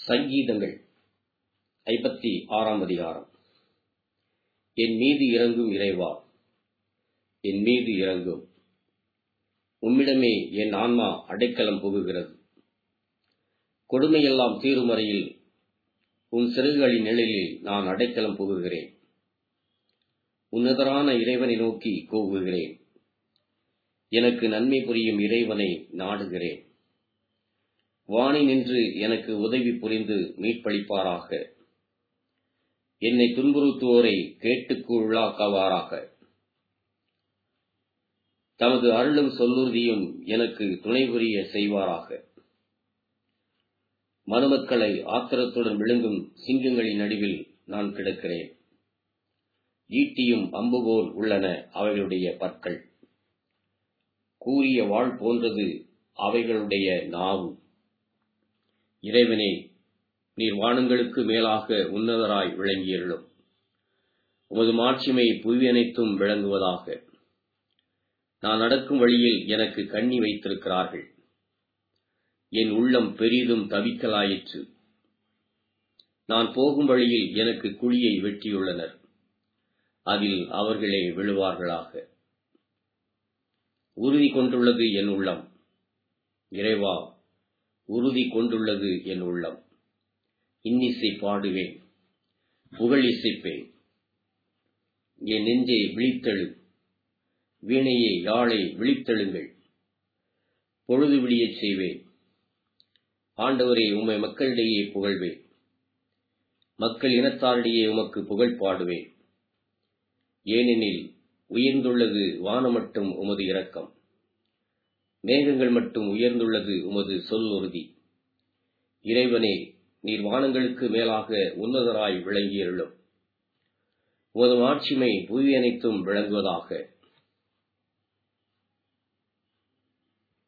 சங்கீதங்கள் ஐம்பத்தி ஆறாம் அதிகாரம் என் மீது இறங்கும் இறைவா என் மீது இறங்கும் உம்மிடமே என் ஆன்மா அடைக்கலம் புகுகிறது கொடுமையெல்லாம் தீரும் வரையில் உன் சிறுகளின் நிழலில் நான் அடைக்கலம் புகுகிறேன் உன்னதரான இறைவனை நோக்கி கூவுகிறேன் எனக்கு நன்மை புரியும் இறைவனை நாடுகிறேன் வாணி நின்று எனக்கு உதவி புரிந்து மீட்பளிப்பாராக என்னை துன்புறுத்துவோரை கேட்டுக்கு உள்ளாக்குவாராக தமது அருளும் சொல்லுறுதியும் எனக்கு துணை புரிய செய்வாராக மனுமக்களை ஆத்திரத்துடன் விழுங்கும் சிங்கங்களின் நடுவில் நான் கிடக்கிறேன் ஈட்டியும் அம்பு போல் உள்ளன அவைகளுடைய பற்கள் கூறிய வாழ் போன்றது அவைகளுடைய நாவு இறைவனே நீர் வானங்களுக்கு மேலாக உன்னதராய் விளங்கியருளும் உமது மாட்சிமை புவியனைத்தும் விளங்குவதாக நான் நடக்கும் வழியில் எனக்கு கண்ணி வைத்திருக்கிறார்கள் என் உள்ளம் பெரிதும் தவிக்கலாயிற்று நான் போகும் வழியில் எனக்கு குழியை வெட்டியுள்ளனர் அதில் அவர்களே விழுவார்களாக உறுதி கொண்டுள்ளது என் உள்ளம் இறைவா உறுதி கொண்டுள்ளது என் உள்ளம் இன்னிசை பாடுவேன் புகழ் இசைப்பேன் என் நெஞ்சை விழித்தெழு வீணையே யாழை விழித்தெழுங்கள் பொழுது விடியச் செய்வேன் ஆண்டவரே உம்மை மக்களிடையே புகழ்வேன் மக்கள் இனத்தாரிடையே உமக்கு புகழ் பாடுவேன் ஏனெனில் உயர்ந்துள்ளது வானமட்டும் உமது இரக்கம் மேகங்கள் மட்டும் உயர்ந்துள்ளது உமது சொல் உறுதி இறைவனே நீர் வானங்களுக்கு மேலாக உன்னதராய் விளங்கியருளும் உமது மாட்சிமை புவி அனைத்தும் விளங்குவதாக